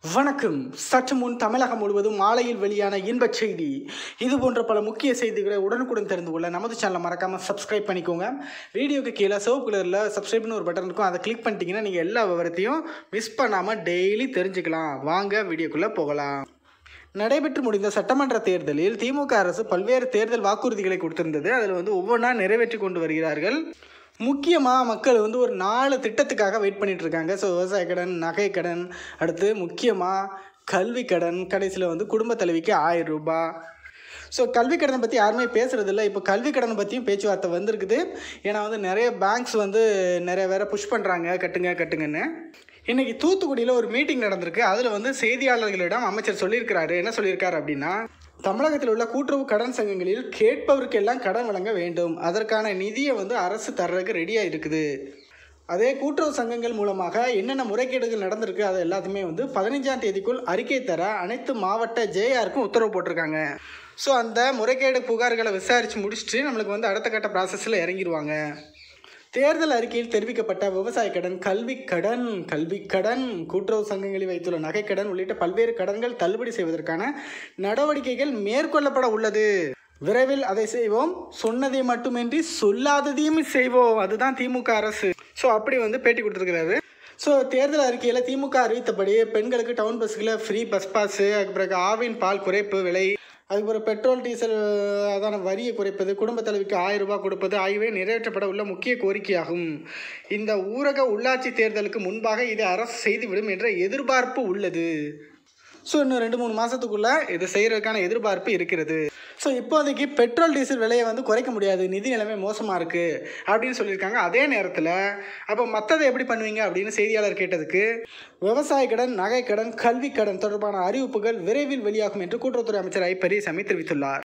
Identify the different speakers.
Speaker 1: வணக்கம் சற்று முன் தமிழகம் முழுவதும் மாலையில் வெளியான இன்பச் செய்தி இது போன்ற பல முக்கிய செய்திகளை உடனுக்குடன் தெரிந்து கொள்ள நமது சேனலை மறக்காமல் சப்ஸ்கிரைப் பண்ணிக்கோங்க வீடியோக்கு கீழே சிவப்பு கலரில் சப்ஸ்கிரைப்னு ஒரு பட்டன் இருக்கும் அதை கிளிக் பண்ணிட்டீங்கன்னா நீங்கள் எல்லா விவரத்தையும் மிஸ் பண்ணாமல் டெய்லி தெரிஞ்சுக்கலாம் வாங்க வீடியோக்குள்ளே போகலாம் நடைபெற்று முடிந்த சட்டமன்ற தேர்தலில் திமுக அரசு பல்வேறு தேர்தல் வாக்குறுதிகளை கொடுத்திருந்தது அதில் வந்து ஒவ்வொன்றா நிறைவேற்றி கொண்டு வருகிறார்கள் முக்கியமாக மக்கள் வந்து ஒரு நாலு திட்டத்துக்காக வெயிட் பண்ணிட்டு இருக்காங்க ஸோ விவசாய கடன் நகை கடன் அடுத்து முக்கியமாக கல்வி கடன் கடைசியில் வந்து குடும்ப தலைவிக்கு ஆயிரம் ரூபாய் ஸோ கல்வி கடனை பற்றி யாருமே பேசுகிறதில்ல இப்போ கல்வி கடனை பற்றியும் பேச்சுவார்த்தை வந்திருக்குது ஏன்னா வந்து நிறைய பேங்க்ஸ் வந்து நிறைய பேரை புஷ் பண்ணுறாங்க கட்டுங்க கட்டுங்கன்னு இன்னைக்கு தூத்துக்குடியில் ஒரு மீட்டிங் நடந்திருக்கு அதில் வந்து செய்தியாளர்களிடம் அமைச்சர் சொல்லியிருக்கிறாரு என்ன சொல்லியிருக்காரு அப்படின்னா தமிழகத்தில் உள்ள கூட்டுறவு கடன் சங்கங்களில் கேட்பவருக்கு எல்லாம் கடன் வழங்க வேண்டும் அதற்கான நிதியை வந்து அரசு தர்றதுக்கு ரெடியாக இருக்குது அதே கூட்டுறவு சங்கங்கள் மூலமாக என்னென்ன முறைகேடுகள் நடந்திருக்கு அது எல்லாத்தையுமே வந்து பதினஞ்சாம் தேதிக்குள் அறிக்கை தர அனைத்து மாவட்ட ஜேஆருக்கும் உத்தரவு போட்டிருக்காங்க ஸோ அந்த முறைகேடு புகார்களை விசாரித்து முடிச்சுட்டு நம்மளுக்கு வந்து அடுத்த கட்ட ப்ராசஸில் இறங்கிடுவாங்க தேர்தல் அறிக்கையில் தெரிவிக்கப்பட்ட விவசாய கடன் கல்வி கடன் கல்வி கடன் கூட்டுறவு சங்கங்களில் வைத்துள்ள நகைக்கடன் உள்ளிட்ட பல்வேறு கடன்கள் தள்ளுபடி செய்வதற்கான நடவடிக்கைகள் மேற்கொள்ளப்பட உள்ளது விரைவில் அதை செய்வோம் சொன்னதை மட்டுமின்றி சொல்லாததையும் செய்வோம் அதுதான் திமுக அரசு ஸோ அப்படி வந்து பேட்டி கொடுத்துருக்கிறாரு ஸோ தேர்தல் அறிக்கையில் திமுக அறிவித்தபடி பெண்களுக்கு டவுன் பஸ்ஸுகளில் ஃப்ரீ பஸ் பாஸு அதுக்கு பிறகு ஆவின் பால் குறைப்பு விலை அதுக்கு பிறகு பெட்ரோல் டீசல் அதான வரியை குறைப்பது குடும்ப தலைவிக்கு ஆயிரம் ரூபாய் கொடுப்பது ஆகியவை நிறைவேற்றப்பட உள்ள முக்கிய கோரிக்கையாகும் இந்த ஊரக உள்ளாட்சி தேர்தலுக்கு முன்பாக இதை அரசு செய்துவிடும் என்ற எதிர்பார்ப்பு உள்ளது ஸோ இன்னும் ரெண்டு மூணு மாதத்துக்குள்ளே இது செய்கிறதுக்கான எதிர்பார்ப்பு இருக்கிறது ஸோ இப்போதைக்கு பெட்ரோல் டீசல் விலையை வந்து குறைக்க முடியாது நிதி நிலைமை மோசமாக இருக்குது அப்படின்னு சொல்லியிருக்காங்க அதே நேரத்தில் அப்போ மற்றதை எப்படி பண்ணுவீங்க அப்படின்னு செய்தியாளர் கேட்டதுக்கு விவசாய கடன் நகை கடன் கல்வி கடன் தொடர்பான அறிவிப்புகள் விரைவில் வெளியாகும் என்று கூட்டுறவுத்துறை அமைச்சர் ஐ பெரியசாமி தெரிவித்துள்ளார்